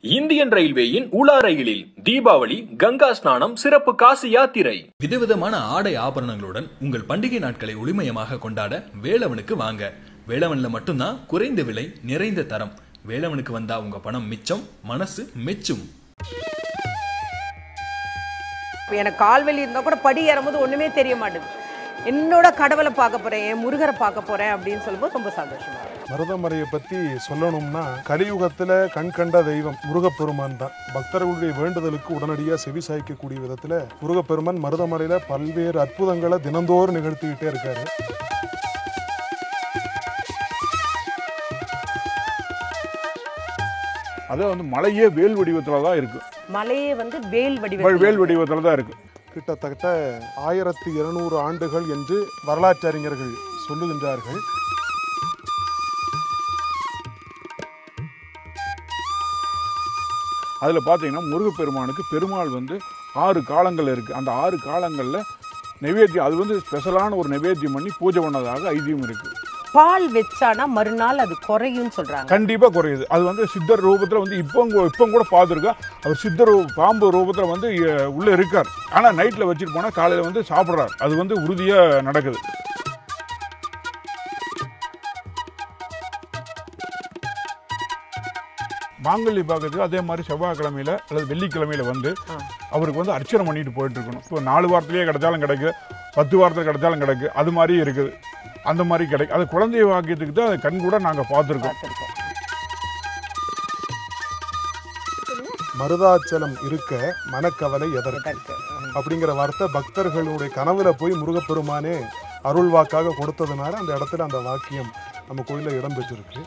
Indian ரயில்வேயின் உலா ரயிலில் தீபாவளி கங்கா ஸ்நானம் சிறப்பு காசி யாத்திரை விதவிதமான ஆடை ஆபரணங்களுடன் உங்கள் பண்டிகை நாட்களை ஒளிமயமாக கொண்டாட வேலவனுக்கு வாங்க வேலவன்ல மட்டும்தான் குறைந்த விலை நிறைந்த தரம் வேலவனுக்கு வந்தா உங்க பணம் மிச்சம் மனசு மெச்சும் எனக்கு கால்வலி இருந்தால் கூட படி ஏறும்போது ஒன்றுமே தெரிய மாட்டேது என்னோட கடவுளை பார்க்க போகிறேன் என் முருகரை பார்க்க போகிறேன் அப்படின்னு சொல்லும்போது ரொம்ப சந்தோஷமா இருக்கு மருதமலையை பற்றி சொல்லணும்னா கலியுகத்தில் கண் கண்ட தெய்வம் முருகப்பெருமான் தான் பக்தர்களுடைய வேண்டுதலுக்கு உடனடியாக செவி சாய்க்கக்கூடிய விதத்தில் முருகப்பெருமான் மருதமலையில் பல்வேறு அற்புதங்களை தினந்தோறும் நிகழ்த்திக்கிட்டே இருக்காரு அது வந்து மலையே வேல் வடிவத்தில் தான் இருக்கு மலையே வந்து வேல் வேல் வடிவத்தில் வேல் வடிவத்தில் தான் இருக்கு கிட்டத்தட்ட ஆயிரத்தி இருநூறு ஆண்டுகள் என்று வரலாற்று அறிஞர்கள் சொல்லுகின்றார்கள் அதில் பார்த்தீங்கன்னா முருகப்பெருமானுக்கு பெருமாள் வந்து ஆறு காலங்கள் இருக்குது அந்த ஆறு காலங்களில் நைவேத்தியம் அது வந்து ஸ்பெஷலான ஒரு நைவேத்தியம் பண்ணி பூஜை பண்ணதாக ஐதீகம் இருக்குது பால் வச்சானா மறுநாள் அது குறையும் சொல்றாங்க கண்டிப்பாக குறையுது அது வந்து சித்தர் ரூபத்தில் வந்து இப்போ இப்போ கூட பார்த்துருக்கோம் அவர் சித்தர் ரூ- பாம்பு ரூபத்தில் வந்து அஹ், உள்ளே இருக்கார் ஆனால் நைட்டில் வச்சுட்டு போனால் காலையில் வந்து சாப்பிட்றாரு அது வந்து உறுதியாக நடக்குது மாங்கல்ய பாக்கத்துக்கு அதே மாதிரி செவ்வாய்க்கிழமையில அல்லது வெள்ளிக்கிழமையில வந்து அவருக்கு வந்து அர்ச்சனை பண்ணிட்டு போயிட்டு இருக்கணும் இப்போ நாலு வாரத்திலேயே கிடைச்சாலும் கிடைக்கு பத்து வாரத்தில் கிடைச்சாலும் கிடைக்கு அது மாதிரி இருக்குது அந்த மாதிரி கிடைக்கும் அது குழந்தை வாக்கியத்துக்கு தான் அது கண் கூட நாங்கள் பார்த்துருக்கோம் பார்த்திருக்கோம். மருதாச்சலம் இருக்க மனக்கவலை எதற்கு இதற்கு. அப்படிங்கிற வார்த்தை பக்தர்களுடைய கனவுல போய் முருகப்பெருமானே அருள் வாக்காக கொடுத்ததுனால அந்த இடத்துல அந்த வாக்கியம் நம்ம கோயிலில் இடம் பெற்றிருக்கு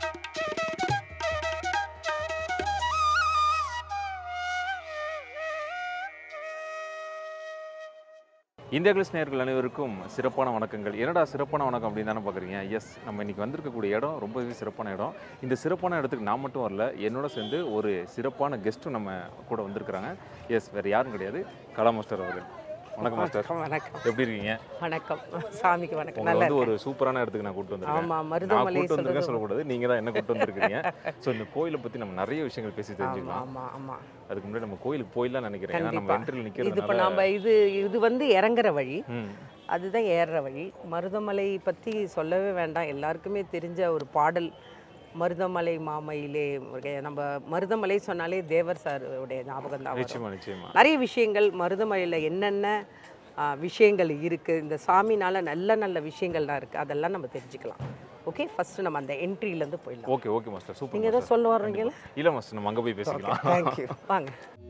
இந்திய கிளிஸ் நேயர்கள் அனைவருக்கும் சிறப்பான வணக்கங்கள் என்னடா சிறப்பான வணக்கம் அப்படின்னு தானே பார்க்குறீங்க எஸ் நம்ம இன்னைக்கு வந்திருக்கக்கூடிய இடம் ரொம்பவே சிறப்பான இடம் இந்த சிறப்பான இடத்துக்கு நான் மட்டும் வரல என்னோட சேர்ந்து ஒரு சிறப்பான கெஸ்ட்டும் நம்ம கூட வந்திருக்கிறாங்க எஸ் வேறு யாரும் கிடையாது கலா மாஸ்டர் அவர்கள் வணக்கம் மாஸ்டர் வணக்கம் வணக்கம் எப்படி இருக்கீங்க வணக்கம் சாமிக்கு வணக்கம் உங்களை நல்லா வந்து இருக்கேன். ஒரு சூப்பரான இடத்துக்கு நான் கூட்டு வந்திருக்கேன் ஆமா நான் மருதமலை கூட்டு வந்திருக்கேன் சொல்றது சொல்லக்கூடாது நீங்க தான் என்ன கூட்டு வந்திருக்கீங்க ஸோ இந்த கோயிலை பத்தி நம்ம நிறைய விஷயங்கள் பேசி ஆமா தெரிஞ்சுக்கலாம் ஆமா ஆமா அதுக்கு முன்னாடி நம்ம கோயிலுக்கு போயிடலாம் நினைக்கிறேன் ஏன்னா நம்ம கண்டிப்பா என்ட்ரியில் இது இப்ப நிற்கிறதுனால நாம இது இது வந்து இறங்குற வழி ம் அதுதான் ஏறுற வழி மருதமலை பற்றி சொல்லவே வேண்டாம் எல்லாருக்குமே தெரிஞ்ச ஒரு பாடல் மருதமலை மாமையிலே உடைய நம்ம மருதமலை சொன்னாலே தேவர் சார் உடைய ஞாபகம் தான் வரும் நிச்சயமா நிச்சயமா நிறைய விஷயங்கள் மருதமலையில் என்னென்ன ஆ, விஷயங்கள் இருக்குது இந்த சாமினால நல்ல நல்ல விஷயங்கள்லாம் இருக்குது அதெல்லாம் நம்ம தெரிஞ்சுக்கலாம் ஓகே ஃபர்ஸ்ட் நம்ம அந்த என்ட்ரியிலேருந்து போயிடலாம் ஓகே ஓகே மாஸ்டர் சூப்பர் நீங்கள் எதாவது சொல்ல வர்றீங்களா இல்ல மாஸ்டர் நம்ம அங்க போய் பேசிக்கலாம் தேங்க்யூ வாங்க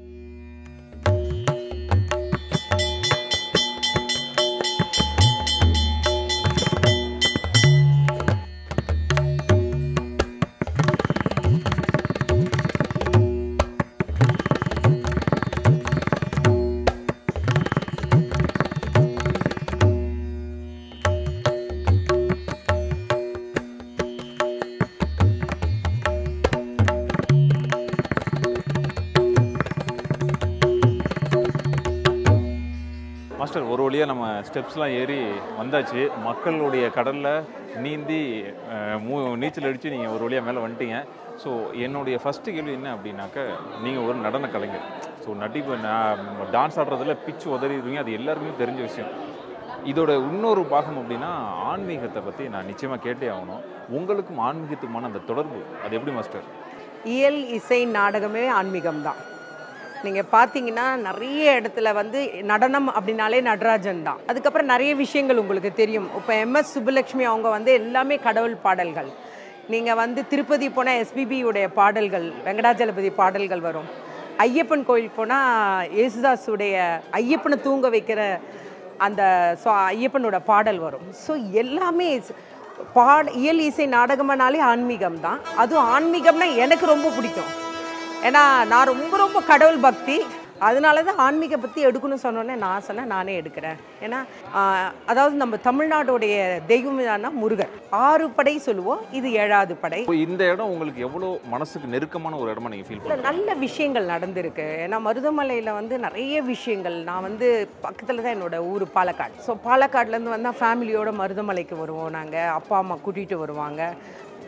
மாஸ்டர் ஒரு வழியாக நம்ம ஸ்டெப்ஸ்லாம் ஏறி வந்தாச்சு மக்களுடைய கடலில் நீந்தி அஹ், மூ நீச்சல் அடித்து நீங்கள் ஒரு வழியாக மேலே வந்துட்டீங்க ஸோ என்னுடைய ஃபஸ்ட்டு கேள்வி என்ன அப்படின்னாக்க நீங்கள் ஒரு நடன கலைஞர் ஸோ நடிப்பு டான்ஸ் ஆடுறதுல பிச்சு உதறிடுவீங்க அது எல்லாருக்குமே தெரிஞ்ச விஷயம் இதோட இன்னொரு பாகம் அப்படின்னா ஆன்மீகத்தை பற்றி நான் நிச்சயமாக கேட்டே ஆகணும் உங்களுக்கும் ஆன்மீகத்துக்குமான அந்த தொடர்பு அது எப்படி மாஸ்டர் இயல் இசை நாடகமே ஆன்மீகம் தான் நீங்கள் பார்த்தீங்கன்னா நிறைய இடத்துல வந்து நடனம் அப்படின்னாலே நடராஜன் தான் அதுக்கப்புறம் நிறைய விஷயங்கள் உங்களுக்கு தெரியும் இப்போ எம்எஸ் சுப்புலட்சுமி அவங்க வந்து எல்லாமே கடவுள் பாடல்கள் நீங்கள் வந்து திருப்பதி போனால் எஸ்பிபியுடைய பாடல்கள் வெங்கடாஜலபதி பாடல்கள் வரும் ஐயப்பன் கோயில் போனால் யேசுதாஸுடைய ஐயப்பனை தூங்க வைக்கிற அந்த ஸோ ஐயப்பனோட பாடல் வரும் ஸோ எல்லாமே ஸ்- பாட இயல் இசை நாடகம்னாலே ஆன்மீகம் தான் அதுவும் ஆன்மீகம்னா எனக்கு ரொம்ப பிடிக்கும் ஏன்னா நான் ரொம்ப ரொம்ப கடவுள் பக்தி அதனால தான் ஆன்மீக பற்றி எடுக்கணும்னு சொன்னோன்னே நான் சொன்னேன் நானே எடுக்கிறேன் ஏன்னா ஆஹ், அதாவது நம்ம தமிழ்நாடுடைய தெய்வம் என்னன்னா முருகர் ஆறு படை சொல்லுவோம் இது ஏழாவது படை இப்போ இந்த இடம் உங்களுக்கு எவ்வளோ மனசுக்கு நெருக்கமான ஒரு இடமா நீங்கள் ஃபீல் இல்ல, பண்ணுறீங்க நல்ல விஷயங்கள் நடந்திருக்கு ஏன்னா மருதமலையில் வந்து நிறைய விஷயங்கள் நான் வந்து பக்கத்தில் தான் என்னோட ஊர் பாலக்காடு ஸோ பாலக்காடுலேருந்து வந்தால் ஃபேமிலியோட மருதமலைக்கு வருவோம் நாங்கள் அப்பா அம்மா கூட்டிகிட்டு வருவாங்க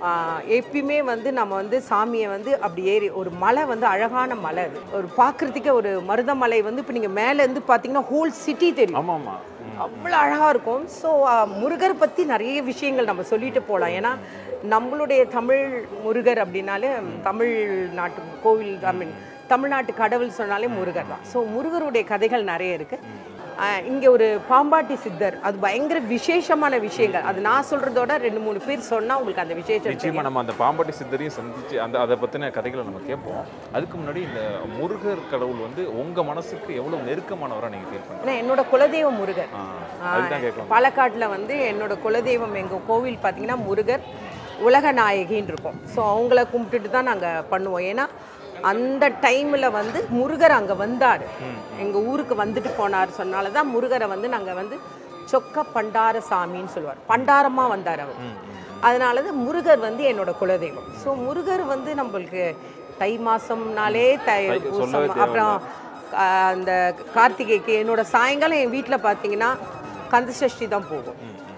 ஆஹ், எப்பயுமே வந்து நம்ம வந்து சாமியை வந்து அப்படி ஏறி ஒரு மலை வந்து அழகான மலை அது ஒரு பார்க்குறதுக்கே ஒரு மருதமலை வந்து இப்போ நீங்கள் மேலேருந்து பார்த்தீங்கன்னா ஹோல் சிட்டி தெரியும் ஆமா ஆமா ம். அவ்வளோ அழகாக இருக்கும் ஸோ முருகர் பற்றி நிறைய விஷயங்கள் நம்ம சொல்லிட்டு போகலாம் ஏன்னா நம்மளுடைய தமிழ் முருகர் அப்படின்னாலே தமிழ் நாட்டு கோவில் ஐ மீன் தமிழ்நாட்டு கடவுள் சொன்னாலே முருகர் தான் ஸோ முருகருடைய கதைகள் நிறைய இருக்குது இங்கே ஒரு பாம்பாட்டி சித்தர் அது பயங்கர விசேஷமான விஷயங்கள் அது நான் சொல்கிறதோட ரெண்டு மூணு பேர் சொன்னால் உங்களுக்கு அந்த விசேஷம் நிச்சயமா தெரியும். நம்ம அந்த பாம்பாட்டி சித்தரையும் சந்திச்சு அந்த அதை பத்தின கதைகளை நம்ம கேட்போம் அதுக்கு முன்னாடி இந்த முருகர் கடவுள் வந்து உங்க மனசுக்கு எவ்வளவு நெருக்கமானவரா நீங்க ஃபீல் பண்றீங்க ஏன்னா என்னோட குலதெய்வம் முருகர் ஆ, அதுதான் கேட்கலாம் பாலக்காட்டில் வந்து என்னோட குலதெய்வம் எங்கள் கோவில் பார்த்தீங்கன்னா முருகர் உலக நாயகின்னு இருக்கும் ஸோ அவங்கள கும்பிட்டுட்டு தான் நாங்கள் பண்ணுவோம் ஏன்னா அந்த டைமில் வந்து முருகர் அங்கே வந்தார் எங்கள் ஊருக்கு வந்துட்டு போனார் சொன்னால தான் முருகரை வந்து நாங்கள் வந்து சொக்க பண்டார சாமின்னு சொல்லுவார் பண்டாரமாக வந்தார் அவர் அதனால தான் முருகர் வந்து என்னோட குலதெய்வம் ஸோ முருகர் வந்து நம்மளுக்கு தை மாதம்னாலே தை தை- சொல்லவே பூசம் அப்புறம் ஆஹ், அந்த கார்த்திகைக்கு என்னோட சாயங்காலம் என் வீட்டில் பார்த்தீங்கன்னா கந்தசஷ்டி தான் போகும்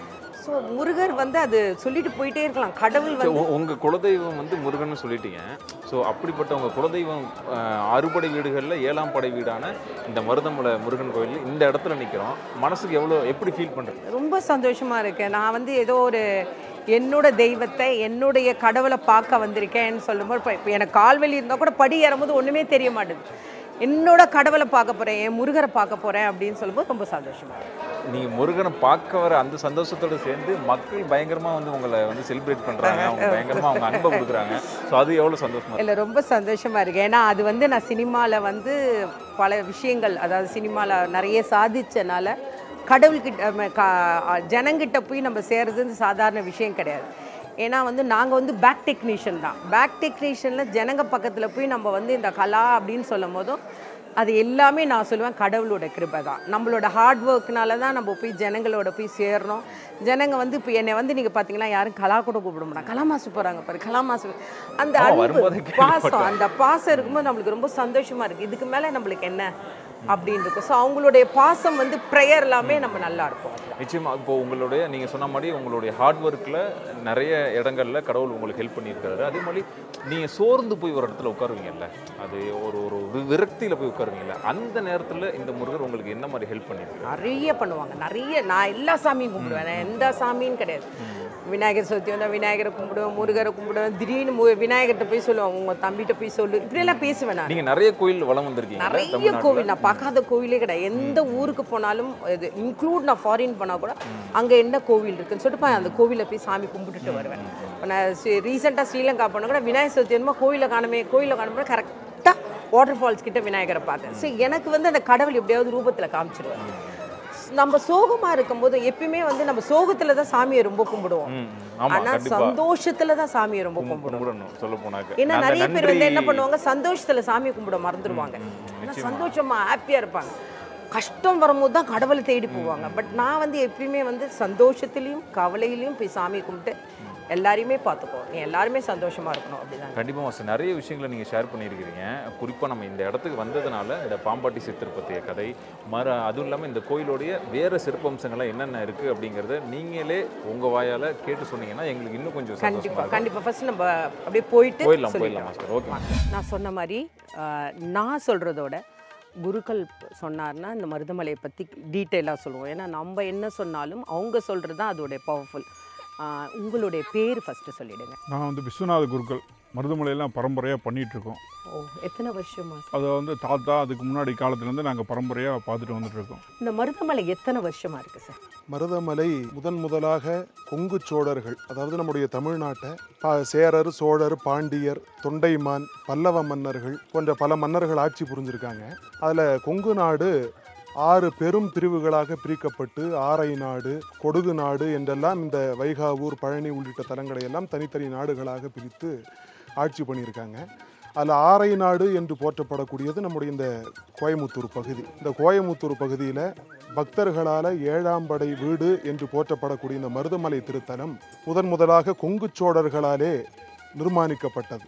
ஸோ முருகர் வந்து அது சொல்லிட்டு போயிட்டே இருக்கலாம் கடவுள் சரி, வந்து உ- உங்க குலதெய்வம் வந்து முருகன்னு சொல்லிட்டீங்க ஸோ அப்படிப்பட்ட உங்க குலதெய்வம் அஹ், அறுபடை வீடுகளில் ஏழாம் படை வீடான இந்த மருதமலை முருகன் கோயில் இந்த இடத்துல நிக்கிறோம் மனசுக்கு எவ்வளோ எப்படி ஃபீல் பண்றீங்க ரொம்ப சந்தோஷமா இருக்கேன் நான் வந்து ஏதோ ஒரு என்னோட தெய்வத்தை என்னுடைய கடவுளை பார்க்க வந்திருக்கேன்னு சொல்லும்போது இப்போ இப்போ எனக்கு கால்வலி இருந்தால் கூட படி ஏறும்போது ஒன்றுமே தெரிய மாட்டேது என்னோட கடவுளை பார்க்க போகிறேன் என் முருகரை பார்க்க போகிறேன் அப்படின்னு சொல்லும்போது ரொம்ப சந்தோஷமா இருக்கு நீங்க முருகனை பார்க்க வர அந்த சந்தோஷத்தோட சேர்ந்து மக்கள் பயங்கரமா வந்து உங்களை வந்து செலிப்ரேட் பண்றாங்க அவங்க பயங்கரமா அவங்க அன்பை கொடுக்குறாங்க ஸோ அது எவ்வளவு சந்தோஷமா இருக்கு இல்லை ரொம்ப சந்தோஷமா இருக்கு ஏன்னா அது வந்து நான் சினிமாவில் வந்து பல விஷயங்கள் அதாவது சினிமாவில் நிறைய சாதிச்சனால கடவுள்கிட்ட ம, கா- ஜனங்கிட்ட போய் நம்ம சேர்றது வந்து சாதாரண விஷயம் கிடையாது ஏன்னா வந்து நாங்கள் வந்து பேக் டெக்னீஷியன் தான் பேக் டெக்னீஷியனில் ஜனங்க பக்கத்தில் போய் நம்ம வந்து இந்த கலா அப்படின்னு சொல்லும் போதும் அது எல்லாமே நான் சொல்லுவேன் கடவுளோட கிருபை தான் நம்மளோட ஹார்ட் ஒர்க்னால தான் நம்ம போய் ஜனங்களோட போய் சேரணும் ஜனங்க வந்து இப்போ என்னை வந்து நீங்கள் பார்த்தீங்கன்னா யாரும் கலா கூட கூப்பிட மாட்டாங்க கலா மாசு போகிறாங்க பாரு கலா மாசு அந்த ஆமா, அன்பு வரும்போதே பாசம் கேள்விப்பட்டேன். அந்த பாசம் இருக்கும்போது நம்மளுக்கு ரொம்ப சந்தோஷமா இருக்கு இதுக்கு மேல நம்மளுக்கு என்ன அப்படின்னு இருக்கும் ஸோ அவங்களுடைய பாசம் வந்து ப்ரேயர் எல்லாமே நம்ம நல்லா இருக்கும் நிச்சயமா இப்போ உங்களுடைய நீங்க சொன்ன மாதிரி உங்களுடைய ஹார்ட் ஒர்க்ல நிறைய இடங்கள்ல கடவுள் உங்களுக்கு ஹெல்ப் பண்ணியிருக்காரு அதே மாதிரி நீங்க சோர்ந்து போய் ஒரு இடத்துல உட்காருவீங்கல்ல அது ஒரு ஒரு வி- விரக்தியில போய் உட்காருவீங்கல்ல அந்த நேரத்துல இந்த முருகர் உங்களுக்கு என்ன மாதிரி ஹெல்ப் பண்ணியிருக்காரு நிறைய பண்ணுவாங்க நிறைய நான் எல்லா சாமியும் கும்பிடுவேன் நான் எந்த சாமியும் கிடையாது விநாயகர் சதுர்த்தி வந்தால் விநாயகரை கும்பிடுவேன் முருகரை கும்பிடுவேன் திடீர்னு மு- விநாயகர்கிட்ட போய் சொல்லுவாங்க உங்க தம்பிகிட்ட போய் சொல்லு இப்படியெல்லாம் பேசுவேன் நான் நீங்க நிறைய கோயில் வளம் வந்திருக்கீங்க நிறைய கோவில் நான் பார்க்காத கோவிலே கிடையாது எந்த ஊருக்கு போனாலும் இது இன்க்ளூட் நான் ஃபாரின் போனால் கூட அங்கே என்ன கோவில் இருக்குன்னு சொல்லிட்டு போய் அந்த கோவிலில் போய் சாமி கும்பிட்டுட்டு வருவேன் இப்போ நான் ரீசெண்டாக ஸ்ரீலங்கா போனால் கூட விநாயகர் சதுர்த்தி என்னமோ கோயிலை காணுமே கோயிலை காணுமே கரெக்டாக வாட்டர் ஃபால்ஸ் கிட்ட விநாயகரை பார்த்தேன் ஸோ எனக்கு வந்து அந்த கடவுள் எப்படியாவது ரூபத்தில் காமிச்சிருவார் நம்ம சோகமா இருக்கும்போது எப்பயுமே வந்து நம்ம சோகத்துல தான் சாமியை ரொம்ப கும்பிடுவோம் ம், ஆமா ஆனா கண்டிப்பா சந்தோஷத்துல தான் சாமியை ரொம்ப கும்பிடுவோம் கும்பிடணும் சொல்ல போனாக்க ஏன்னா அந்த நிறைய பேர் வந்து என்ன நன்றி- பண்ணுவாங்க சந்தோஷத்துல சாமி கும்பிட மறந்துடுவாங்க ஆனா சந்தோஷமா ஹாப்பியா இருப்பாங்க கஷ்டம் வரும்போது தான் கடவுளை தேடி போவாங்க பட் நான் வந்து எப்பயுமே வந்து சந்தோஷத்துலயும் கவலையிலயும் போய் சாமி கும்பிட்டு எல்லாரையுமே பார்த்துக்கோ நீ எல்லாருமே சந்தோஷமா இருக்கணும் அப்படிதான் கண்டிப்பா மாஸ்டர் நிறைய விஷயங்களை நீங்க ஷேர் பண்ணியிருக்கிறீங்க குறிப்பா நம்ம இந்த இடத்துக்கு வந்ததுனால இந்த பாம்பாட்டி சித்தர் பற்றிய கதை மர அதுவும் இல்லாம இந்த கோயிலுடைய வேற சிறப்பம்சங்கள்லாம் என்னென்ன இருக்கு அப்படிங்கறத நீங்களே உங்க வாயால கேட்டு சொன்னீங்கன்னா எங்களுக்கு இன்னும் கொஞ்சம் சந்தோஷமா கண்டிப்பா இருக்கும் கண்டிப்பா ஃபர்ஸ்ட் நம்ம அப்படியே போயிட்டு போயிடலாம் போயிடலாம் சொல்லிடலாம் மாஸ்டர் ஓகே நான் சொன்ன மாதிரி ஆஹ், நான் சொல்கிறதோட குருக்கள் சொன்னார்னா இந்த மருதமலையை பற்றி டீட்டெயிலாக சொல்லுவோம் ஏன்னா நம்ம என்ன சொன்னாலும் அவங்க சொல்கிறது தான் அதோடைய பவர்ஃபுல் உங்களுடைய பேர் ஃபஸ்ட்டு சொல்லிடுங்க நான் வந்து விஸ்வநாத குருக்கள் மருதமலையெல்லாம் பரம்பரையாக பண்ணிட்டு இருக்கோம் ஓ எத்தனை வருஷமா சார் அதை வந்து தாத்தா அதுக்கு முன்னாடி காலத்துலேருந்து நாங்கள் பரம்பரையாக பார்த்துட்டு வந்துட்டு இருக்கோம் இந்த மருதமலை எத்தனை வருஷமா இருக்கு சார் மருதமலை முதன் முதலாக கொங்கு சோழர்கள் அதாவது நம்முடைய தமிழ்நாட்டை பா- சேரர் சோழர் பாண்டியர் தொண்டைமான் பல்லவ மன்னர்கள் போன்ற பல மன்னர்கள் ஆட்சி புரிஞ்சிருக்காங்க அதில் கொங்கு நாடு ஆறு பெரும் பிரிவுகளாக பிரிக்கப்பட்டு ஆரை நாடு கொடுகு நாடு என்றெல்லாம் இந்த வைகாவூர் பழனி உள்ளிட்ட தலங்களை எல்லாம் தனித்தனி நாடுகளாக பிரித்து ஆட்சி பண்ணியிருக்காங்க அதில் ஆரை நாடு என்று போற்றப்படக்கூடியது நம்முடைய இந்த கோயமுத்தூர் பகுதி இந்த கோயமுத்தூர் பகுதியில் பக்தர்களால் ஏழாம் படை வீடு என்று போற்றப்படக்கூடிய இந்த மருதமலை திருத்தலம் முதன் முதலாக கொங்கு சோழர்களாலே நிர்மாணிக்கப்பட்டது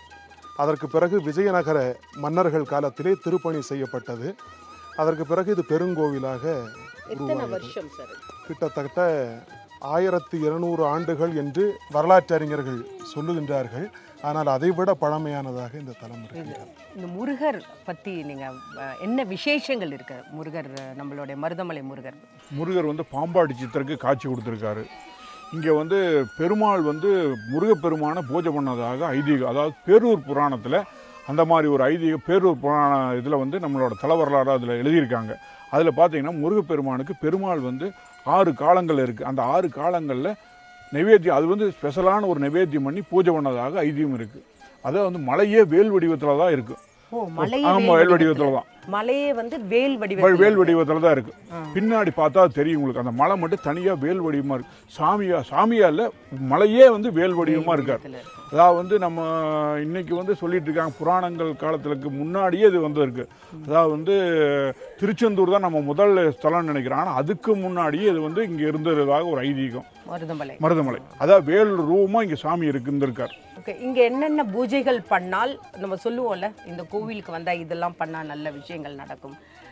அதற்கு பிறகு விஜயநகர மன்னர்கள் காலத்திலே திருப்பணி செய்யப்பட்டது அதற்கு பிறகு இது பெருங்கோவிலாக எத்தனை உருவானது வருஷம் சார் கிட்டத்தட்ட ஆயிரத்தி இருநூறு ஆண்டுகள் என்று வரலாற்றறிஞர்கள் சொல்லுகின்றார்கள் ஆனால் அதைவிட பழமையானதாக இந்த தலம் இருக்கின்றது இந்த முருகர் பற்றி நீங்கள் என்ன விசேஷங்கள் இருக்கு முருகர் அஹ், நம்மளுடைய மருதமலை முருகர் முருகர் வந்து பாம்பாடி சித்தருக்கு காட்சி கொடுத்துருக்காரு இங்கே வந்து பெருமாள் வந்து முருகப்பெருமானை பூஜை பண்ணதாக ஐதீகம் அதாவது பேரூர் புராணத்தில் அந்த மாதிரி ஒரு ஐதீகம் பேரூர் புராண இதில் வந்து நம்மளோட தலைவரலாறு அதில் எழுதியிருக்காங்க அதில் பார்த்தீங்கன்னா முருகப்பெருமானுக்கு பெருமாள் வந்து ஆறு காலங்கள் இருக்குது அந்த ஆறு காலங்களில் நைவேத்தியம் அது வந்து ஸ்பெஷலான ஒரு நைவேத்தியம் பண்ணி பூஜை பண்ணதாக ஐதீகம் இருக்குது அதை வந்து மலையே வேல் வடிவத்தில் தான் இருக்குது ஓ மலையே ஆமாம் வேல் வடிவத்தில் தான் மலையே வந்து வேல் வேல் வடிவத்தில் வேல் வடிவத்தில் தான் இருக்கு பின்னாடி பார்த்தா தெரியும் உங்களுக்கு அந்த மலை மட்டும் தனியாக வேல் வடிவமா இருக்கு சாமியா சாமியா இல்ல மலையே வந்து வேல் வடிவமா இருக்கார் இருக்கு. அதாவது வந்து நம்ம இன்னைக்கு வந்து சொல்லிட்டு இருக்காங்க புராணங்கள் காலத்துக்கு முன்னாடியே இது வந்து இருக்கு அதாவது வந்து திருச்செந்தூர் தான் நம்ம முதல் ஸ்தலம்னு நினைக்கிறோம் ஆனால் அதுக்கு முன்னாடியே இது வந்து இங்கே இருந்ததாக ஒரு ஐதீகம் மருதமலை மருதமலை அதாவது வேல் ரூபமாக இங்கே சாமி இருக்குந்திருக்கார் ஓகே இங்கே என்னென்ன பூஜைகள் பண்ணால் நம்ம சொல்லுவோம்ல இந்த கோவிலுக்கு வந்தால் இதெல்லாம் பண்ணால் நல்ல விஷயங்கள் நடக்கும்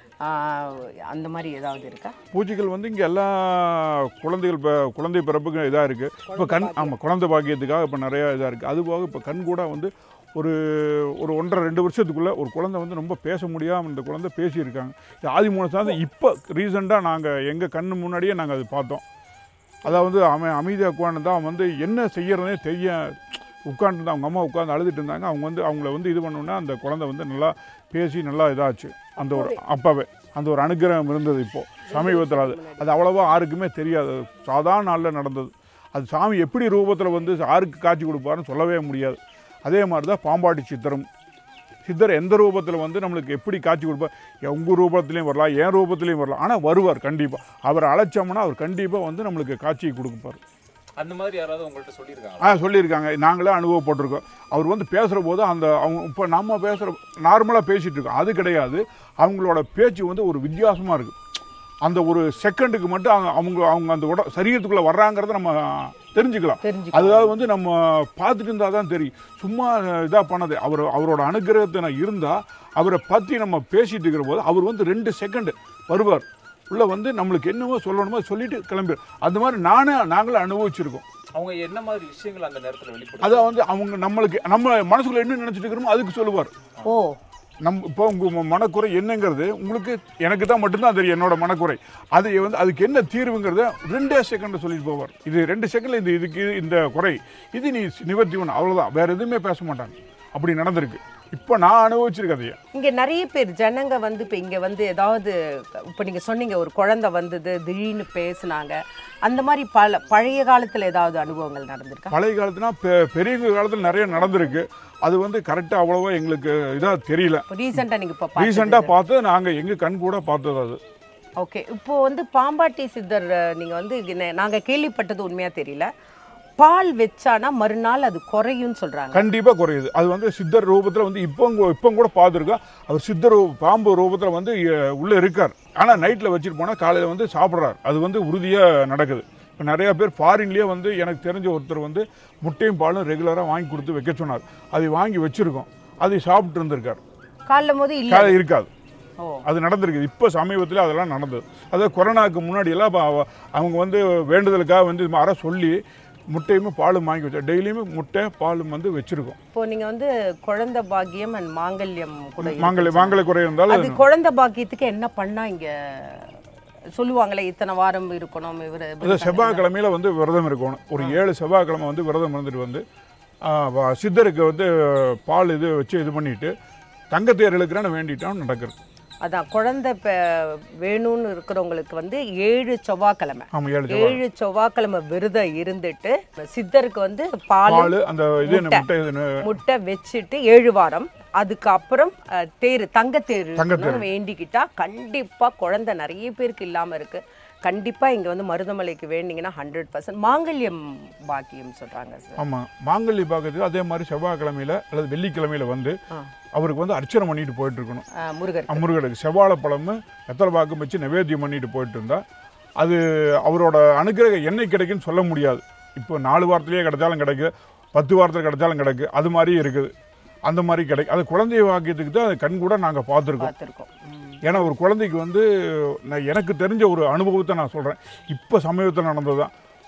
ஆஹ், அந்த மாதிரி ஏதாவது இருக்கா பூஜைகள் வந்து இங்கே எல்லா குழந்தைகள் ப- குழந்தை பிறப்புக்கு இதாக இருக்குது இப்போ கண் ஆமாம் குழந்தை பாக்கியத்துக்காக இப்போ நிறையா இதாக இருக்குது அது போக இப்போ கண் கூட வந்து ஒரு ஒரு ஒன்றரை ரெண்டு வருஷத்துக்குள்ளே ஒரு குழந்தை வந்து ரொம்ப பேச முடியாமல் இந்த குழந்தை பேசியிருக்காங்க இது ஆதி மூலத்தான் இப்போ ரீசெண்டாக நாங்கள் எங்கள் கண்ணு முன்னாடியே நாங்கள் அது பார்த்தோம் அதாவது அவன் அமைதியாக உட்காந்து அவன் வந்து என்ன செய்யறதே தெரிய உட்காந்துருந்தா அவங்க அம்மா உட்காந்து அழுதுட்டு இருந்தாங்க அவங்க வந்து அவங்கள வந்து இது பண்ணோன்னா அந்த குழந்தை வந்து நல்லா பேசி நல்லா இதாச்சு அந்த ஒரு அப்பவே அந்த ஒரு அனுகிரகம் இருந்தது இப்போது சமீபத்தில் அது அது அவ்வளோவா யாருக்குமே தெரியாது அது சாதாரண நாளில் நடந்தது அது சாமி எப்படி ரூபத்தில் வந்து யாருக்கு காட்சி கொடுப்பாருன்னு சொல்லவே முடியாது அதே மாதிரி தான் பாம்பாட்டி சித்திரம் சித்தர் எந்த ரூபத்தில் வந்து நம்மளுக்கு எப்படி காட்சி கொடுப்பார் உங்கள் ரூபத்துலேயும் வரலாம் என் ரூபத்துலேயும் வரலாம் ஆனால் வருவார் கண்டிப்பாக அவரை அழைச்சோம்னா அவர் கண்டிப்பாக வந்து நம்மளுக்கு காட்சி கொடுப்பார் அந்த மாதிரி யாராவது உங்கள்கிட்ட சொல்லியிருக்காங்க ஆ சொல்லியிருக்காங்க நாங்களே அனுபவப்பட்டிருக்கோம் அவர் வந்து பேசுகிற போது அந்த அவங்க இப்போ நம்ம பேசுகிற நார்மலாக பேசிகிட்டு இருக்கோம் அது கிடையாது அவங்களோட பேச்சு வந்து ஒரு வித்தியாசமாக இருக்குது அந்த ஒரு செகண்டுக்கு மட்டும் அவங்க அவங்க அவங்க அந்த உட சரீரத்துக்குள்ளே வர்றாங்கிறத நம்ம தெரிஞ்சுக்கலாம் தெரிஞ்சுக்கலாம். அதுக்காக வந்து நம்ம பார்த்துட்டு இருந்தால் தான் தெரியும் சும்மா இதாக பண்ணது அவர் அவரோட அனுகிரகத்தை நான் இருந்தால் அவரை பற்றி நம்ம பேசிட்டு இருக்கிற போது அவர் வந்து ரெண்டு செகண்டு வருவார் உள்ள வந்து நம்மளுக்கு என்னவோ சொல்லணுமோ சொல்லிட்டு கிளம்பிடு அந்த மாதிரி நானே நாங்களும் அனுபவிச்சிருக்கோம் அவங்க என்ன மாதிரி விஷயங்கள் அந்த நேரத்தில் வெளிப்படும் அதை வந்து அவங்க நம்மளுக்கு நம்ம மனசுக்குள்ள என்ன நினைச்சிட்டு இருக்கிறோமோ அதுக்கு சொல்லுவார் ஓ நம் இப்போ உங்கள் மனக்குறை என்னங்கிறது உங்களுக்கு எனக்கு தான் மட்டும்தான் தெரியும் என்னோட மனக்குறை அது வந்து அதுக்கு என்ன தீர்வுங்கிறத ரெண்டே செகண்டில் சொல்லிட்டு போவார் இது ரெண்டு செகண்டில் இந்த இதுக்கு இந்த குறை இது நீ நிவர்த்தி பண்ண அவ்வளோதான் வேற எதுவுமே பேச மாட்டாங்க அப்படி நடந்திருக்கு இப்போ நான் அனுபவிச்சிருக்கேன் அதையே இங்கே நிறைய பேர் ஜனங்க வந்து இப்போ இங்கே வந்து ஏதாவது இப்போ நீங்கள் சொன்னீங்க ஒரு குழந்தை வந்தது திடீர்னு பேசுனாங்க அந்த மாதிரி பல பழைய காலத்தில் ஏதாவது அனுபவங்கள் நடந்திருக்கா பழைய காலத்துனா பெ பெரியவங்க காலத்தில் நிறைய நடந்திருக்கு அது வந்து கரெக்டாக அவ்வளோவா எங்களுக்கு இதாக தெரியல இப்போ ரீசெண்டாக நீங்கள் இப்போ ரீசெண்டாக பார்த்து நாங்கள் எங்கள் கண் கூட பார்த்தது அது ஓகே இப்போ வந்து பாம்பாட்டி சித்தர் நீங்கள் வந்து நாங்கள் கேள்விப்பட்டது உண்மையாக தெரியல பால் வச்சானா மறுநாள் அது குறையும்னு சொல்கிறாங்க கண்டிப்பாக குறையுது அது வந்து சித்தர் ரூபத்தில் வந்து இப்போ இப்போ கூட பார்த்துருக்கோம் அவர் சித்தர் ரூ- பாம்பு ரூபத்தில் வந்து அஹ், உள்ளே இருக்கார் ஆனால் நைட்டில் வச்சுட்டு போனால் காலையில் வந்து சாப்பிட்றாரு அது வந்து உறுதியாக நடக்குது இப்போ நிறையா பேர் ஃபாரின்லேயே வந்து எனக்கு தெரிஞ்ச ஒருத்தர் வந்து முட்டையும் பாலும் ரெகுலராக வாங்கி கொடுத்து வைக்க சொன்னார் அதை வாங்கி வச்சுருக்கோம் அதை சாப்பிட்டு இருந்திருக்கார் காலைல போது இல்லை காலை இருக்காது ஓ அது நடந்திருக்கு இப்போ சமீபத்தில் அதெல்லாம் நடந்தது அதாவது கொரோனாவுக்கு முன்னாடி எல்லாம் அப்ப அவ- அவங்க வந்து வேண்டுதலுக்காக வந்து இது மாதிரி சொல்லி முட்டையும் பாலும் வாங்கி வச்சோம் டெய்லியுமே முட்டை பாலும் வந்து வச்சுருக்கோம் இப்போ நீங்கள் வந்து குழந்தை பாக்கியம் அண்ட் மாங்கல்யம் கூட இருக்குன்னு மாங்கலை மாங்கலை குறை இருந்தாலும் அது குழந்தை பாக்கியத்துக்கு என்ன பண்ணா இங்க சொல்லுவாங்களே இத்தனை வாரம் இருக்கணும் இவர் அது செவ்வாய்க்கிழமையில வந்து விரதம் இருக்கணும் ஒரு ஏழு செவ்வாய்க்கிழமை வந்து விரதம் இருந்துட்டு வந்து ஆ, வ- சித்தருக்கு வந்து பால் இது வச்சு இது பண்ணிட்டு தங்கத்தேர் இழுக்கிறேன்னு வேண்டிட்டோம் நடக்கிறது அதான் குழந்தை பெ- வேணும்னு இருக்கிறவங்களுக்கு வந்து ஏழு செவ்வாய்க்கிழமை ஆமாம் ஏழு செவ்வாய் ஏழு செவ்வாய்க்கிழமை விரதம் இருந்துட்டு சித்தருக்கு வந்து பால் பால் அந்த இது என்ன முட்டை. முட்டை இது முட்டை வச்சுட்டு ஏழு வாரம் அதுக்கப்புறம் அஹ், தேர் தங்கத்தேர் தங்கத்தேர். இருக்கணும்னு வேண்டிக்கிட்டா கண்டிப்பா குழந்தை நிறைய பேருக்கு இல்லாம இருக்கு கண்டிப்பா இங்க வந்து மருதமலைக்கு வேண்டிங்கன்னா ஹண்ட்ரட் பர்சன்ட் மாங்கல்யம் பாக்கியம் சொல்றாங்க சார் ஆமாம் மாங்கல்ய பார்க்கறதுக்கு அதே மாதிரி செவ்வாய்க்கிழமையில அல்லது வெள்ளிக்கிழமையில வந்து ஆ. அவருக்கு வந்து அர்ச்சனை பண்ணிட்டு போயிட்டு இருக்கணும் அஹ், முருகர் முருகனுக்கு செவ்வாழைப்பழமும் வெத்தலை பாக்கும் வச்சு நைவேத்தியம் பண்ணிட்டு போயிட்டு இருந்தா அது அவரோட அனுகிரகம் என்னைக்கு கிடைக்குன்னு சொல்ல முடியாது இப்போ நாலு வாரத்திலேயே கிடைச்சாலும் கிடைக்கு பத்து வாரத்தில் கிடைச்சாலும் கிடைக்கு அது மாதிரி இருக்குது அந்த மாதிரி கிடைக்கும் அது குழந்தை வாக்கியத்துக்கு தான் அது கண் கூட நாங்கள் பார்த்துருக்கோம் பார்த்துருக்கோம் ஏன்னா ஒரு குழந்தைக்கு வந்து நான் எனக்கு தெரிஞ்ச ஒரு அனுபவத்தை நான் சொல்கிறேன் இப்போ சமீபத்தில் நடந்தது தான்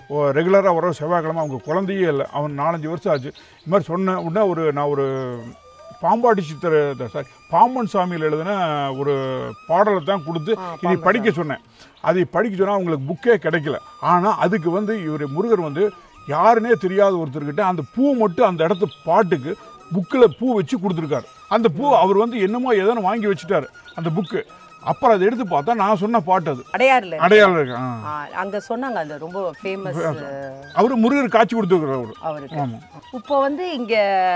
ரெகுலராக வர செவ்வாய்க்கிழமை அவங்க குழந்தையே இல்லை அவன் நாலஞ்சு வருஷம் ஆச்சு இது மாதிரி சொன்ன உடனே ஒரு நான் ஒரு பாம்பாட்டி சித்தர் சாரி பாம்பன் சாமியில் எழுதின ஒரு பாடலை தான் கொடுத்து இதை படிக்க சொன்னேன் அதை படிக்க சொன்னால் அவங்களுக்கு புக்கே கிடைக்கல ஆனால் அதுக்கு வந்து இவர் முருகர் வந்து யாருன்னே தெரியாத ஒருத்தர்கிட்ட அந்த பூ மட்டும் அந்த இடத்து பாட்டுக்கு புக்கில் பூ வச்சு கொடுத்துருக்காரு அந்த பூ அவர் வந்து என்னமோ ஏதோ வாங்கி வச்சுட்டாரு அந்த புக்கு அப்புறம் அதை எடுத்து பார்த்தா நான் சொன்ன பாட்டு அது அடையாறுல அடையாளம் இருக்கு ஆ. ஆ, அங்க சொன்னாங்க அது ரொம்ப ஃபேமஸ் அவரு முருகர் காட்சி கொடுத்துருக்குறாரு அவரு அவருக்கு ஆமாம் இப்போ வந்து இங்க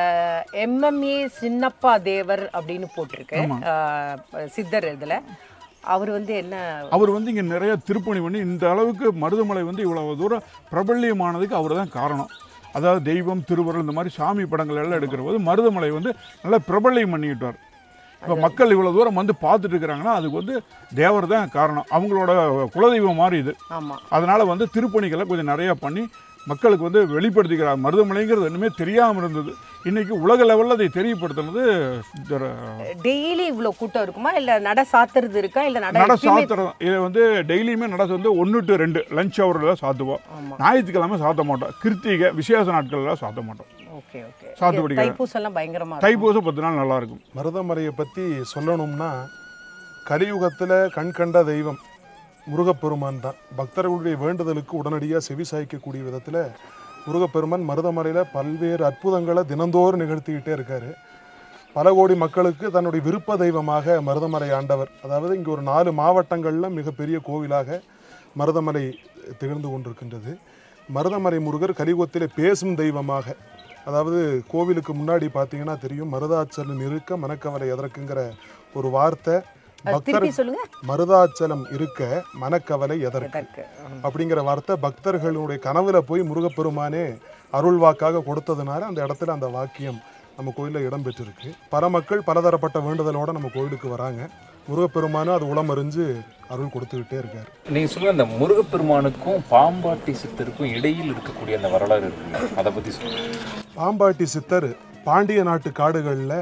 எம்எம்ஏ சின்னப்பா தேவர் அப்படின்னு போட்டிருக்கு ஆ, சித்தர் இதுல அவர் வந்து என்ன அவர் வந்து இங்கே நிறைய திருப்பணி பண்ணி இந்த அளவுக்கு மருதமலை வந்து இவ்வளவு தூரம் பிரபல்யமானதுக்கு அவர் தான் காரணம் அதாவது தெய்வம் திருவருள் இந்த மாதிரி சாமி படங்கள் எல்லாம் எடுக்கிற போது மருதமலை வந்து நல்லா பிரபல்யம் பண்ணிக்கிட்டார் இப்போ மக்கள் இவ்வளோ தூரம் வந்து பார்த்துட்டு இருக்கிறாங்கன்னா அதுக்கு வந்து தேவர் தான் காரணம் அவங்களோட குலதெய்வம் மாதிரி இது ஆமா அதனால் வந்து திருப்பணிகளை கொஞ்சம் நிறையா பண்ணி மக்களுக்கு வந்து வெளிப்படுத்திக்கிறார் மருதமலைங்கிறது இன்னுமே தெரியாமல் இருந்தது இன்னைக்கு உலக லெவலில் அதை தெரியப்படுத்துனது சித்தர் டெய்லி இவ்வளவு கூட்டம் இருக்குமா இல்ல நட சாத்துறது இருக்கா இல்ல நட நட எப்பயுமே- சாத்துறோம் இது வந்து டெய்லியுமே நட வந்து ஒன்று டு ரெண்டு லஞ்ச் ஹவரில் சாத்துவோம் ஆமா ஞாயிற்றுக்கிழமை சாத்த மாட்டோம் கிருத்திகை விசேஷ நாட்கள்லாம் சாத்த மாட்டோம் ஓகே ஓகே சாத்துக்குடி கடை. தைப்பூசம் எல்லாம் பயங்கரமா இருக்கும். தைப்பூசம் பத்து நாள் நல்லா இருக்கும் மருதமலையை பற்றி சொல்லணும்னா கலியுகத்தில் கண்கண்ட தெய்வம் முருகப்பெருமான் தான் பக்தர்களுடைய வேண்டுதலுக்கு உடனடியாக செவி சாய்க்கக்கூடிய விதத்தில் முருகப்பெருமான் மருதமலையில் பல்வேறு அற்புதங்களை தினந்தோறும் நிகழ்த்திக்கிட்டே இருக்காரு பல கோடி மக்களுக்கு தன்னுடைய விருப்ப தெய்வமாக மருதமலை ஆண்டவர் அதாவது இங்கே ஒரு நாலு மாவட்டங்களில் மிகப்பெரிய கோவிலாக மருதமலை திகழ்ந்து கொண்டிருக்கின்றது மருதமலை முருகர் கலியுகத்திலே பேசும் தெய்வமாக அதாவது கோவிலுக்கு முன்னாடி பார்த்தீங்கன்னா தெரியும் மருதாச்சலம் இருக்க மனக்கவலை எதற்குங்கிற ஒரு வார்த்தை அது பக்தர் திருப்பி சொல்லுங்க மருதாச்சலம் இருக்க மனக்கவலை எதற்கு எதற்கு ஆமா. அப்படிங்கிற வார்த்தை பக்தர்களுடைய கனவுல போய் முருகப்பெருமானே அருள் வாக்காக கொடுத்ததுனால அந்த இடத்துல அந்த வாக்கியம் நம்ம கோயிலில் இடம்பெற்றிருக்கு பல மக்கள் பலதரப்பட்ட வேண்டுதலோட நம்ம கோயிலுக்கு வராங்க முருகப்பெருமானும் அது உளமறிஞ்சு அருள் கொடுத்துக்கிட்டே இருக்காரு நீங்க சொல்லுங்க அந்த முருகப்பெருமானுக்கும் பாம்பாட்டி சித்தருக்கும் இடையில் இருக்கக்கூடிய அந்த வரலாறு இருக்குல்ல அதை பத்தி சொல்லுங்க பாம்பாட்டி சித்தர் பாண்டிய நாட்டு காடுகளில்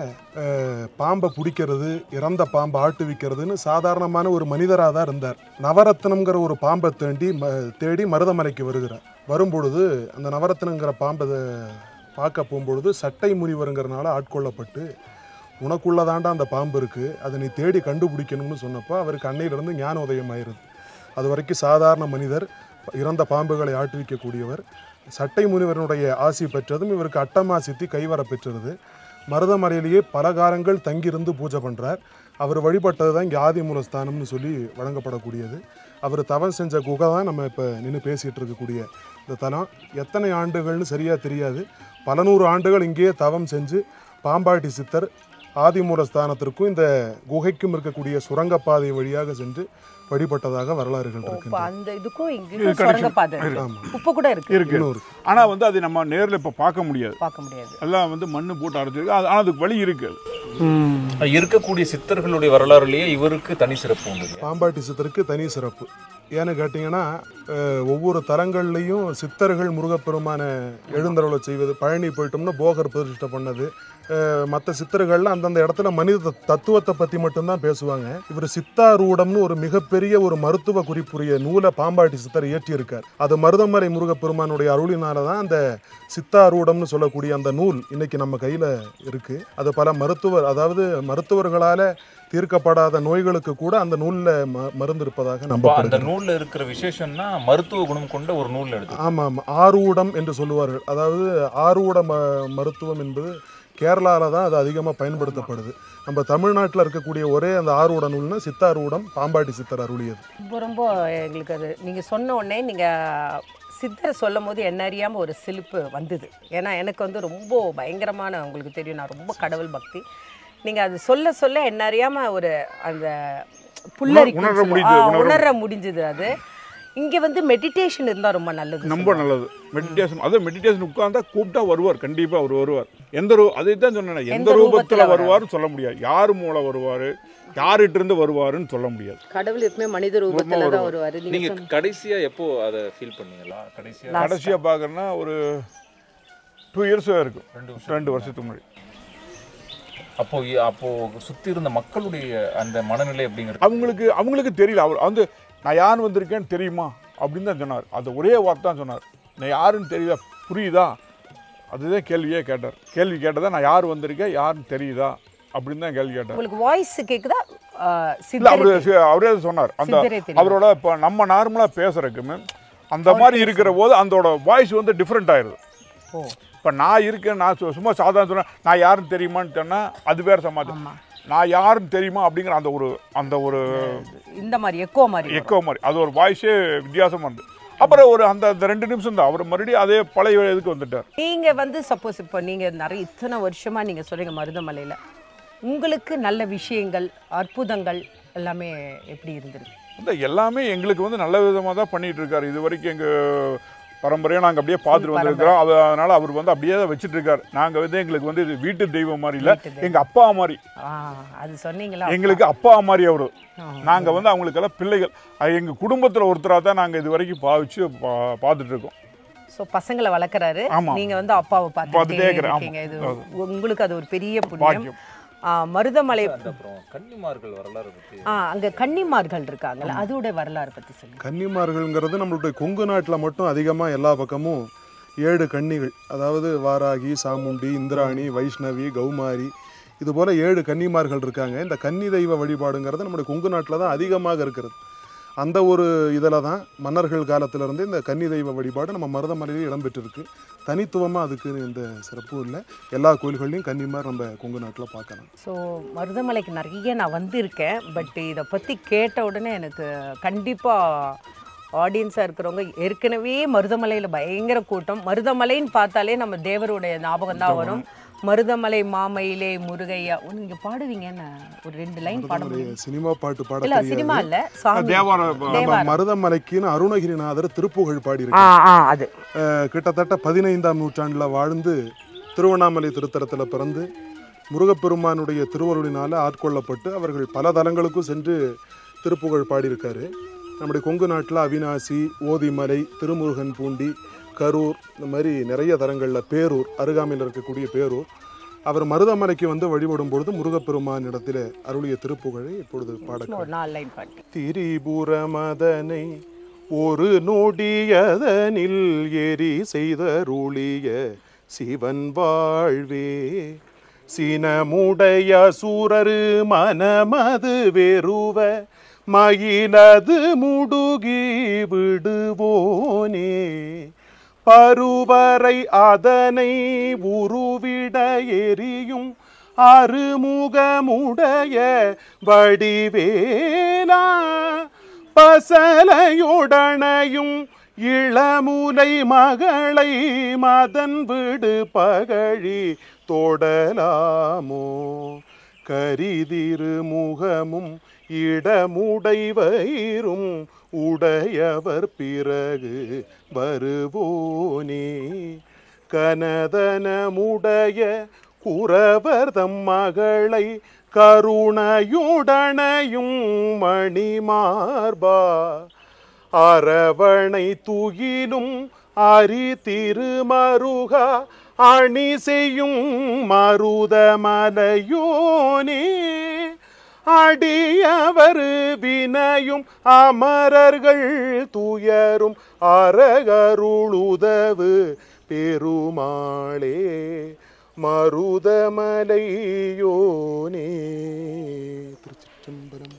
பாம்பை பிடிக்கிறது இறந்த பாம்பை ஆட்டுவிக்கிறதுன்னு சாதாரணமான ஒரு மனிதராக தான் இருந்தார் நவரத்னம்ங்கிற ஒரு பாம்பை தேண்டி ம தேடி மருதமலைக்கு வருகிறார் வரும்பொழுது அந்த நவரத்னங்கிற பாம்பை அஹ், பார்க்க போகும்பொழுது சட்டை முனிவருங்கிறனால ஆட்கொள்ளப்பட்டு உனக்குள்ளதாண்டா அந்த பாம்பு இருக்குது அதை நீ தேடி கண்டுபிடிக்கணும்னு சொன்னப்போ அவருக்கு அன்னையிலிருந்து ஞான உதயம் ஆயிருது அது வரைக்கும் சாதாரண மனிதர் இறந்த பாம்புகளை ஆட்டுவிக்கக்கூடியவர் சட்டை முனிவரனுடைய ஆசி பெற்றதும் இவருக்கு அட்டமா சித்தி கைவர பெற்றது மருதமலையிலேயே பல காலங்கள் தங்கியிருந்து பூஜை பண்ணுறார் அவர் வழிபட்டது தான் இங்கே ஆதிமூலஸ்தானம்னு சொல்லி வழங்கப்படக்கூடியது அவர் தவம் செஞ்ச குகை தான் நம்ம இப்போ நின்று பேசிகிட்டு இருக்கக்கூடிய இந்த தலம் எத்தனை ஆண்டுகள்னு சரியாக தெரியாது பல நூறு ஆண்டுகள் இங்கேயே தவம் செஞ்சு பாம்பாட்டி சித்தர் ஆதிமூலஸ்தானத்திற்கும் இந்த குகைக்கும் இருக்கக்கூடிய சுரங்கப்பாதை வழியாக சென்று வழிபட்டதாக வரலாறுகள் இப்போ இருக்கின்றன அந்த இதுக்கும் இங்க இது சுரங்கப்பாதை இருக்கு. இருக்கு. உப்பு கூட இருக்கு இருக்கு இன்னும் இருக்கு. ஆனால் வந்து அதை நம்ம நேரில் இப்போ பார்க்க முடியாது பார்க்க முடியாது எல்லாம் வந்து மண்ணு போட்டு அரைச்சிருக்கு அது ஆனால் அதுக்கு வழி இருக்கு இருக்கக்கூடிய சித்தர்களுடைய வரலாறுலயே இவருக்கு தனி சிறப்பு உண்டு பாம்பாட்டி சித்தருக்கு தனி சிறப்பு ஏன்னு கேட்டிங்கன்னா அஹ், ஒவ்வொரு தலங்கள்லையும் சித்தர்கள் முருகப்பெருமான எழுந்தருளை செய்வது பழனி போயிட்டோம்னா போகர் பிரதிஷ்டை பண்ணது மற்ற சித்தர்கள்லாம் அந்தந்த இடத்துல மனித தத்- தத்துவத்தை பற்றி மட்டும்தான் பேசுவாங்க இவர் சித்தாரூடம்னு ஒரு மிகப்பெரிய ஒரு மருத்துவ குறிப்புரிய நூலை பாம்பாட்டி சித்தர் இயற்றியிருக்கார் அது மருதமலை முருகப்பெருமானுடைய அருளினால தான் அந்த சித்தாரூடம்னு சொல்லக்கூடிய அந்த நூல் இன்னைக்கு நம்ம கையில் இருக்கு அது பல மருத்துவர் அதாவது மருத்துவர்களால் தீர்க்கப்படாத நோய்களுக்கு கூட அந்த நூலில் ம மருந்து இருப்பதாக அந்த நம்பப்படுகிறது நூல்ல இருக்கிற விசேஷம்னா மருத்துவ குணம் கொண்ட ஒரு நூல் எடுத்து ஆமாம் ஆமாம் ஆரூடம் என்று சொல்லுவார்கள் அதாவது ஆரூட ம மருத்துவம் என்பது கேரளாவில் தான் அது அதிகமாக பயன்படுத்தப்படுது நம்ம தமிழ்நாட்டில் இருக்கக்கூடிய ஒரே அந்த ஆரூட நூல்னா சித்தாரூடம் பாம்பாட்டி சித்தர் அருளியது ரொம்ப ரொம்ப எங்களுக்கு அது நீங்கள் சொன்ன உடனே நீங்கள் சித்தரை சொல்லும் போது என்ன அறியாமல் ஒரு சிலிப்பு வந்தது ஏன்னா எனக்கு வந்து ரொம்ப பயங்கரமான உங்களுக்கு தெரியும் நான் ரொம்ப கடவுள் பக்தி நீங்கள் அது சொல்ல சொல்ல என்ன அறியாமல் ஒரு அந்த புல்லரிக்கும் உணர சொல்லுவோம். முடியுது, ஆ, உணர உணர முடிஞ்சது அது இங்கே வந்து மெடிடேஷன் இருந்தால் ரொம்ப நல்லது ரொம்ப நல்லது மெடிடேஷன் அது மெடிடேஷன் உட்கார்ந்தா கூப்பிட்டா வருவார் கண்டிப்பா அவர் வருவார் எந்த ரூ அதை தான் சொன்னேன் எந்த எந்த ரூபத்துல ரூபத்துல வருவாருன்னு சொல்ல முடியாது யார் மூலம் வருவாரு யார்கிட்ட இருந்து வருவாருன்னு சொல்ல முடியாது கடவுள் எப்பவுமே மனித ரூபத்தில் தான் வருவார் நீங்க கடைசியா எப்போ அதை ஃபீல் பண்ணீங்களா கடைசியா Last கடைசியா பார்க்கறேன்னா ஒரு டூ இயர்ஸ் இருக்கும் ரெண்டு வருஷம் ரெண்டு வருஷத்துக்கு முன்னாடி அப்போ அப்போ சுத்தி இருந்த மக்களுடைய அந்த மனநிலை அப்படிங்கிறது அவங்களுக்கு அவங்களுக்கு தெரியல அவர் வந்து நான் யார் வந்திருக்கேன்னு தெரியுமா அப்படின்னு தான் சொன்னார் அந்த ஒரே வார்த்தை தான் சொன்னார் நான் யாருன்னு தெரியுதா புரியுதா அதுதான் கேள்வியே கேட்டார் கேள்வி கேட்டதா நான் யார் வந்திருக்கேன் யாருன்னு தெரியுதா அப்படின்னு தான் கேள்வி கேட்டார் உங்களுக்கு வாய்ஸ் கேக்குதா ஆஹ், இல்ல அவரு சித்தரை சி- அவரே சொன்னார் அந்த சித்தரே தெரியும். அவரோட இப்போ நம்ம நார்மலா பேசுறதுக்குமே அந்த மாதிரி இருக்கிற போது அதோட வாய்ஸ் வந்து டிஃப்ரெண்ட் ஆயிருது ஓ இப்போ நான் இருக்கேன் நான் சு- சும்மா சாதாரண சொன்னேன் நான் யாருன்னு தெரியுமான்னு சொன்னா அது வேற சமாச்சாரம் நான் யாருன்னு தெரியுமா அப்படிங்கிற அந்த ஒரு அந்த ஒரு இந்த மாதிரி எக்கோ மாதிரி வரும். எக்கோ மாதிரி அது ஒரு வாய்ஸே வித்தியாசமா இருந்தது அப்புறம் ஒரு அந்த அந்த ரெண்டு நிமிஷம் தான் அவர் மறுபடியும் அதே பழைய இதுக்கு வந்துட்டார் நீங்க வந்து சப்போஸ் இப்போ நீங்க நிறைய இத்தனை வருஷமா நீங்க சொல்றீங்க மருதமலையில உங்களுக்கு நல்ல விஷயங்கள் அற்புதங்கள் எல்லாமே எப்படி இருந்திருக்கு இந்த எல்லாமே எங்களுக்கு வந்து நல்ல விதமாக தான் பண்ணிட்டு இருக்காரு இது வரைக்கும் எங்கள் பரம்பரையாக நாங்கள் அப்படியே பார்த்துட்டு வந்திருக்கிறோம் அது அதனால அவர் வந்து அப்படியே தான் வச்சுட்டு இருக்காரு நாங்கள் வந்து எங்களுக்கு வந்து இது வீட்டு தெய்வம் மாதிரி இல்லை வீட்டு தெய்வம். எங்கள் அப்பா மாதிரி ஆ அது சொன்னீங்களா எங்களுக்கு அப்பா மாதிரி அவரு ஆ. நாங்கள் வந்து அவங்களுக்கெல்லாம் பிள்ளைகள் அது எங்கள் குடும்பத்தில் ஒருத்தராக தான் நாங்கள் இது வரைக்கும் பாவிச்சு பா பார்த்துட்டு இருக்கோம் ஸோ பசங்களை வளர்க்குறாரு ஆமா. நீங்க வந்து அப்பாவை பார்த்துட்டே பார்த்துட்டே இருக்கிறேன். இருக்கீங்க இது ஆமா. உங்களுக்கு அது ஒரு பெரிய புண்ணியம் பாக்கியம். ஆ, மருதமலை அந்த அப்புறம் கன்னிமார்கள் வரலாறு பற்றி ஆ அங்க கன்னிமார்கள் இருக்காங்கல்ல அதோட வரலாறு பத்தி சொல்லுங்க கன்னிமார்கள்ங்கிறது நம்மளுடைய கொங்கு நாட்டில் மட்டும் அதிகமாக எல்லா பக்கமும் ஏழு கன்னிகள் அதாவது வாராகி சாமுண்டி இந்திராணி வைஷ்ணவி கௌமாரி இது போல ஏழு கன்னிமார்கள் இருக்காங்க இந்த கன்னி தெய்வ வழிபாடுங்கிறது நம்முடைய கொங்கு நாட்டில் தான் அதிகமாக இருக்கிறது அந்த ஒரு இதில் தான் மன்னர்கள் காலத்திலிருந்து இந்த கன்னி தெய்வ வழிபாடு நம்ம மருதமலையிலே இடம்பெற்றிருக்கு தனித்துவமாக அதுக்கு இந்த சிறப்பும் இல்லை எல்லா கோயில்கள்லையும் கன்னிமார் நம்ம கொங்கு நாட்டில் பார்க்கலாம் ஸோ மருதமலைக்கு நிறைய நான் வந்திருக்கேன் பட் இதை பற்றி கேட்ட உடனே எனக்கு கண்டிப்பாக ஆடியன்ஸாக இருக்கிறவங்க ஏற்கனவே மருதமலையில் பயங்கர கூட்டம் மருதமலைன்னு பார்த்தாலே நம்ம தேவருடைய ஞாபகம் தான் வரும் மருதமலை மாமயிலே முருகையா நீங்கள் பாடுவீங்க என்ன ஒரு ரெண்டு லைன் பாட முடியும் சினிமா பாட்டு பாட இல்லை தெரியாது. சினிமா இல்லை சாமி தேவாரம் நம்ம தேவாரம். மருதமலைக்குன்னு அருணகிரிநாதர் திருப்புகழ் ஆ பாடியிருக்கார் ஆ அது அஹ் கிட்டத்தட்ட பதினைந்தாம் நூற்றாண்டில் வாழ்ந்து திருவண்ணாமலை திருத்தலத்தில் பிறந்து முருகப்பெருமானுடைய திருவருளினால் ஆட்கொள்ளப்பட்டு அவர்கள் பல தலங்களுக்கும் சென்று திருப்புகழ் பாடியிருக்காரு நம்முடைய கொங்கு நாட்டில் அவினாசி ஓதிமலை திருமுருகன் பூண்டி கரூர் இந்த மாதிரி நிறைய தலங்களில் பேரூர் அருகாமையில் இருக்கக்கூடிய பேரூர் அவர் மருதமலைக்கு வந்து வழிபடும் பொழுது முருகப்பெருமான் இடத்துல அருளிய திருப்புகழை இப்பொழுது பாட ஒரு நாலு லைன் பாட்டு திரிபுரமதனை ஒரு நொடியதனில் எரி செய்தருளிய சிவன் வாழ்வே சினமுடைய சூரரு மனமது வெறுவ மயிலது முடுகி விடுவோனே பருவரை அதனை உருவிட எரியும் அருமுகமுடைய வடிவேலா பசலையுடனையும் இளமுலை மகளை மதன் விடு பகழி தொடலாமோ கரிதிரு முகமும் இடமுடை வயிறும் உடையவர் பிறகு வருவோனே கனதனமுடைய குறவர் தம் மகளை கருணையுடனையும் மணிமார்பா அரவணை துயிலும் அரி திருமருகா அணி செய்யும் மருதமலையோனே அடியவர் வினையும் அமரர்கள் துயரும் அரகருளுதவு பெருமாளே மருதமலையோனே திருச்சிற்றம்பலம்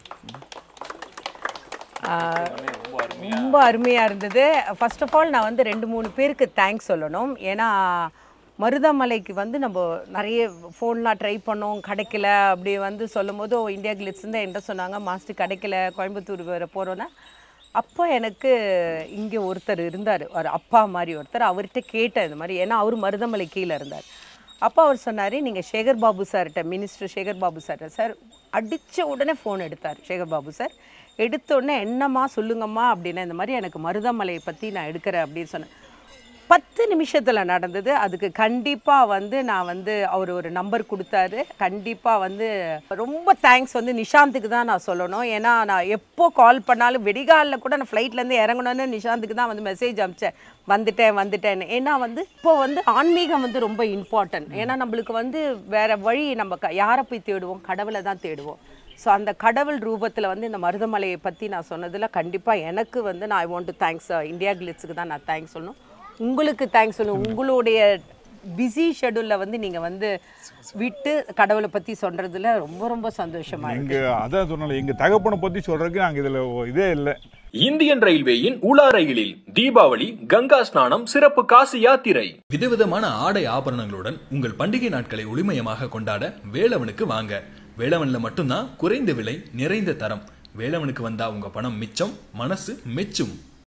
ரொம்ப அருமையாக இருந்தது ஃபர்ஸ்ட் ஆஃப் ஆல் நான் வந்து ரெண்டு மூணு பேருக்கு தேங்க்ஸ் சொல்லணும் ஏன்னா மருதமலைக்கு வந்து நம்ம நிறைய ஃபோன்லாம் ட்ரை பண்ணோம் கிடைக்கல அப்படி வந்து சொல்லும் போது இந்தியா கிளிட்ஸ் தான் என்ன சொன்னாங்க மாஸ்டர் கிடைக்கல கோயம்புத்தூர் வர போகிறோன்னா அப்போ எனக்கு இங்கே ஒருத்தர் இருந்தார் ஒரு அப்பா மாதிரி ஒருத்தர் அவர்கிட்ட கேட்டேன் இந்த மாதிரி ஏன்னா அவர் மருதமலை கீழே இருந்தார் அப்போ அவர் சொன்னார் நீங்கள் சேகர் பாபு சார்கிட்ட மினிஸ்டர் சேகர் பாபு சார்கிட்ட சார் அடித்த உடனே ஃபோன் எடுத்தார் சேகர் பாபு சார் எடுத்த உடனே என்னம்மா சொல்லுங்கம்மா அப்படின்னு இந்த மாதிரி எனக்கு மருதமலையை பற்றி நான் எடுக்கிறேன் அப்படின்னு சொன்னேன் பத்து நிமிஷத்தில் நடந்தது அதுக்கு கண்டிப்பாக வந்து நான் வந்து அவர் ஒரு நம்பர் கொடுத்தாரு கண்டிப்பாக வந்து ரொம்ப தேங்க்ஸ் வந்து நிஷாந்துக்கு தான் நான் சொல்லணும் ஏன்னா நான் எப்போ கால் பண்ணாலும் வெடிகாலில் கூட நான் ஃப்ளைட்லேருந்து இறங்கணும்னு நிஷாந்துக்கு தான் வந்து மெசேஜ் அனுப்பிச்சேன் வந்துட்டேன் வந்துட்டேன்னு ஏன்னா வந்து இப்போ வந்து ஆன்மீகம் வந்து ரொம்ப இம்பார்ட்டன்ட் ஏன்னா நம்மளுக்கு வந்து வேற வழி நம்ம க- யாரை போய் தேடுவோம் கடவுளை தான் தேடுவோம் ஸோ அந்த கடவுள் ரூபத்தில் வந்து இந்த மருதமலையை பற்றி நான் சொன்னதில் கண்டிப்பாக எனக்கு வந்து நான் I want to thanks India கிளிட்ஸுக்கு தான் நான் தேங்க்ஸ் சொல்லணும் உங்களுக்கு தேங்க்ஸ் சொல்லுங்க உங்களுடைய பிஸி ஷெடியூலில் வந்து நீங்கள் வந்து விட்டு கடவுளை பற்றி சொல்கிறதுல ரொம்ப ரொம்ப சந்தோஷமா இருக்கு எங்க அதான் சொன்னல எங்க தகப்பனை பத்தி சொல்றதுக்கு நாங்க இதுல இதே இல்லை இந்தியன் ரயில்வேயின் உலா ரயிலில் தீபாவளி கங்கா ஸ்நானம் சிறப்பு காசி யாத்திரை விதவிதமான ஆடை ஆபரணங்களுடன் உங்கள் பண்டிகை நாட்களை ஒளிமயமாக கொண்டாட வேலவனுக்கு வாங்க வேலவன்ல மட்டும்தான் குறைந்த விலை நிறைந்த தரம் வேலவனுக்கு வந்தா உங்க பணம் மிச்சம் மனசு மெச்சும்